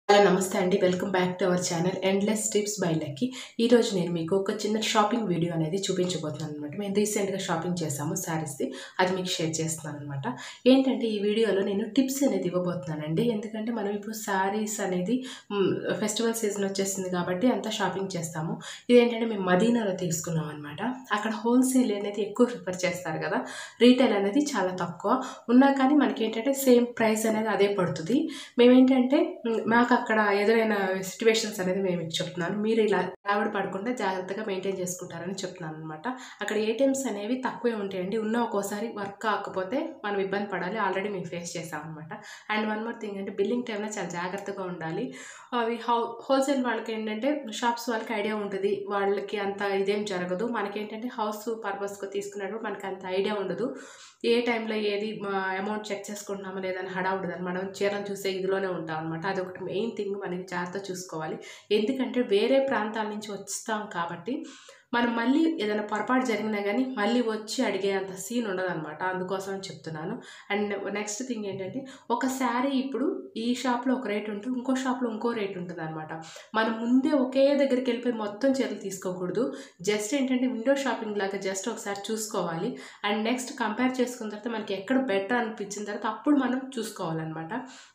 hello నమస్తే అండి welcome back to our channel Endless Tips by Lucky ఈరోజు నేను మీకు ఒక చిన్న షాపింగ్ వీడియో అనేది చూపించబోతున్నాను అనమాట మేము రీసెంట్గా షాపింగ్ చేసాము శారీస్ది అది మీకు షేర్ చేస్తున్నాను అనమాట ఏంటంటే ఈ వీడియోలో నేను టిప్స్ అనేది ఇవ్వబోతున్నానండి ఎందుకంటే మనం ఇప్పుడు శారీస్ అనేది ఫెస్టివల్ సీజన్ వచ్చేసింది కాబట్టి అంతా షాపింగ్ చేస్తాము ఇదేంటంటే మేము మదీనాలో తీసుకున్నాం అనమాట అక్కడ హోల్సేల్ అనేది ఎక్కువ ప్రిఫర్ చేస్తారు కదా రీటైల్ అనేది చాలా తక్కువ ఉన్నా కానీ మనకి ఏంటంటే సేమ్ ప్రైస్ అనేది అదే పడుతుంది మేమేంటంటే మ్, మాకు అక్కడ ఎదురైన సిచ్యువేషన్స్ అనేది మేము మీకు చెప్తున్నాను మీరు ఇలా రావిడి పడకుండా జాగ్రత్తగా మెయింటైన్ చేసుకుంటారని చెప్తున్నాను అనమాట అక్కడ ఏటీఎమ్స్ అనేవి తక్కువే ఉంటాయండి ఉన్న ఒక్కోసారి వర్క్ కాకపోతే మనం ఇబ్బంది పడాలి ఆల్రెడీ మేము ఫేస్ చేసాం అనమాట అండ్ వన్ మోర్ థింగ్ అంటే బిల్లింగ్ టైంలో చాలా జాగ్రత్తగా ఉండాలి అవి హౌ హోల్సేల్ వాళ్ళకి ఏంటంటే షాప్స్ వాళ్ళకి ఐడియా ఉంటుంది వాళ్ళకి అంత ఇదేం జరగదు మనకేంటంటే హౌస్ పర్పస్కి తీసుకున్నప్పుడు మనకి అంత ఐడియా ఉండదు ఏ టైంలో ఏది అమౌంట్ చెక్ చేసుకుంటున్నామో లేదని హడావుడదని మనం చీరలు చూసే ఇదిలోనే ఉంటాం అనమాట అది ఒకటి మెయిన్ థింగ్ మనకి జాగ్రత్త చూసుకోవాలి ఎందుకంటే వేరే ప్రాంతాల నుంచి వస్తాం కాబట్టి మనం మళ్ళీ ఏదైనా పొరపాటు జరిగినా కానీ మళ్ళీ వచ్చి అడిగే అంత సీన్ ఉండదన్నమాట అందుకోసం అని చెప్తున్నాను అండ్ నెక్స్ట్ థింగ్ ఏంటంటే ఒక శారీ ఇప్పుడు ఈ షాప్లో ఒక రేట్ ఉంటుంది ఇంకో షాప్లో ఇంకో రేట్ ఉంటుంది అనమాట మనం ముందే ఒకే దగ్గరికి వెళ్ళిపోయి మొత్తం చీరలు తీసుకోకూడదు జస్ట్ ఏంటంటే విండో షాపింగ్ లాగా జస్ట్ ఒకసారి చూసుకోవాలి అండ్ నెక్స్ట్ కంపేర్ చేసుకున్న తర్వాత మనకి ఎక్కడ బెటర్ అనిపించిన తర్వాత అప్పుడు మనం చూసుకోవాలన్నమాట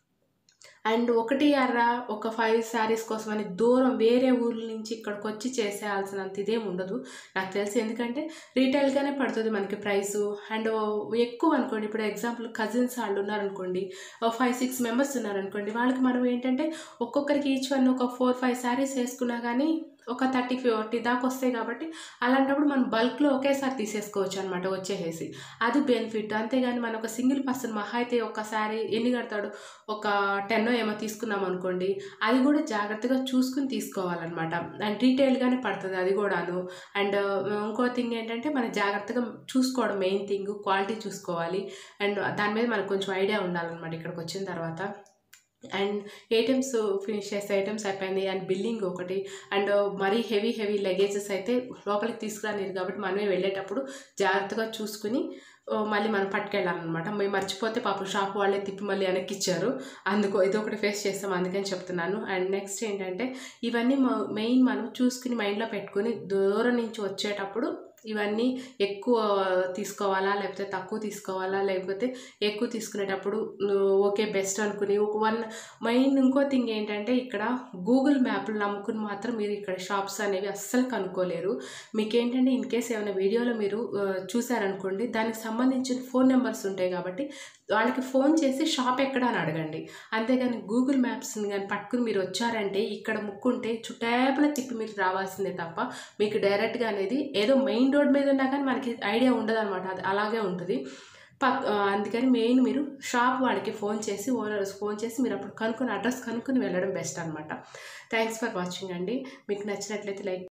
అండ్ ఒకటి అర్ర ఒక ఫైవ్ శారీస్ కోసం అని దూరం వేరే ఊర్ల నుంచి ఇక్కడికి వచ్చి చేసేయాల్సినంత ఇదేం ఉండదు నాకు తెలిసి ఎందుకంటే రీటైల్గానే పడుతుంది మనకి ప్రైసు అండ్ ఎక్కువ అనుకోండి ఇప్పుడు ఎగ్జాంపుల్ కజిన్స్ వాళ్ళు ఉన్నారనుకోండి ఫైవ్ సిక్స్ మెంబర్స్ ఉన్నారనుకోండి వాళ్ళకి మనం ఏంటంటే ఒక్కొక్కరికి ఈచ్ వన్ ఒక ఫోర్ ఫైవ్ శారీస్ వేసుకున్నా కానీ ఒక థర్టీ ఫార్టీ దాకా వస్తాయి కాబట్టి అలాంటప్పుడు మనం బల్క్లో ఒకేసారి తీసేసుకోవచ్చు అనమాట వచ్చేసేసి అది బెనిఫిట్ అంతేగాని మనం ఒక సింగిల్ పర్సన్ మహా అయితే ఒకసారి ఎన్ని కడతాడు ఒక టెన్ ఏమో తీసుకున్నాం అనుకోండి అది కూడా జాగ్రత్తగా చూసుకుని తీసుకోవాలన్నమాట అండ్ రీటైల్గానే పడుతుంది అది కూడాను అండ్ ఇంకో థింగ్ ఏంటంటే మనం జాగ్రత్తగా చూసుకోవడం మెయిన్ థింగ్ క్వాలిటీ చూసుకోవాలి అండ్ దాని మీద మనకు కొంచెం ఐడియా ఉండాలన్నమాట ఇక్కడికి వచ్చిన తర్వాత అండ్ ఏటీఎమ్స్ ఫినిష్ చేస్తే ఐటమ్స్ అయిపోయింది అండ్ బిల్లింగ్ ఒకటి అండ్ మరీ హెవీ హెవీ లగేజెస్ అయితే లోపలికి తీసుకురానిది కాబట్టి మనమే వెళ్ళేటప్పుడు జాగ్రత్తగా చూసుకుని ఓ, మళ్ళీ మనం పట్టుకెళ్ళాలన్నమాట మేము మర్చిపోతే పాపం షాప్ వాళ్ళే తిప్పి మళ్ళీ వెనక్కి ఇచ్చారు అందుకు ఇది ఒకటి ఫేస్ చేస్తాం అందుకని చెప్తున్నాను అండ్ నెక్స్ట్ ఏంటంటే ఇవన్నీ మెయిన్ మనం చూసుకుని మైండ్లో పెట్టుకుని దూరం నుంచి వచ్చేటప్పుడు ఇవన్నీ ఎక్కువ తీసుకోవాలా లేకపోతే తక్కువ తీసుకోవాలా లేకపోతే ఎక్కువ తీసుకునేటప్పుడు నువ్వు ఓకే బెస్ట్ అనుకుని ఒక వన్ మెయిన్ ఇంకో థింగ్ ఏంటంటే ఇక్కడ గూగుల్ మ్యాప్లు నమ్ముకుని మాత్రం మీరు ఇక్కడ షాప్స్ అనేవి అస్సలు కనుక్కోలేరు మీకు ఏంటంటే ఇన్ కేస్ ఏమైనా వీడియోలో మీరు ఆ, చూసారనుకోండి దానికి సంబంధించిన ఫోన్ నెంబర్స్ ఉంటాయి కాబట్టి వాళ్ళకి ఫోన్ చేసి షాప్ ఎక్కడ అని అడగండి అంతేగాని గూగుల్ మ్యాప్స్ని కానీ పట్టుకుని మీరు వచ్చారంటే ఇక్కడ ముక్కుంటే చుట్టేపల తిప్పి మీరు రావాల్సిందే తప్ప మీకు డైరెక్ట్గా అనేది ఏదో మెయిన్ రోడ్ మీద ఉన్నా కానీ మనకి ఐడియా ఉండదు అనమాట అది అలాగే ఉంటుంది పక్ ఆ, అందుకని మెయిన్ మీరు షాప్ వాళ్ళకి ఫోన్ చేసి ఓనర్స్ ఫోన్ చేసి మీరు అప్పుడు కనుక్కొని అడ్రస్ కనుక్కొని వెళ్ళడం బెస్ట్ అనమాట థ్యాంక్స్ ఫర్ వాచింగ్ అండి మీకు నచ్చినట్లయితే లైక్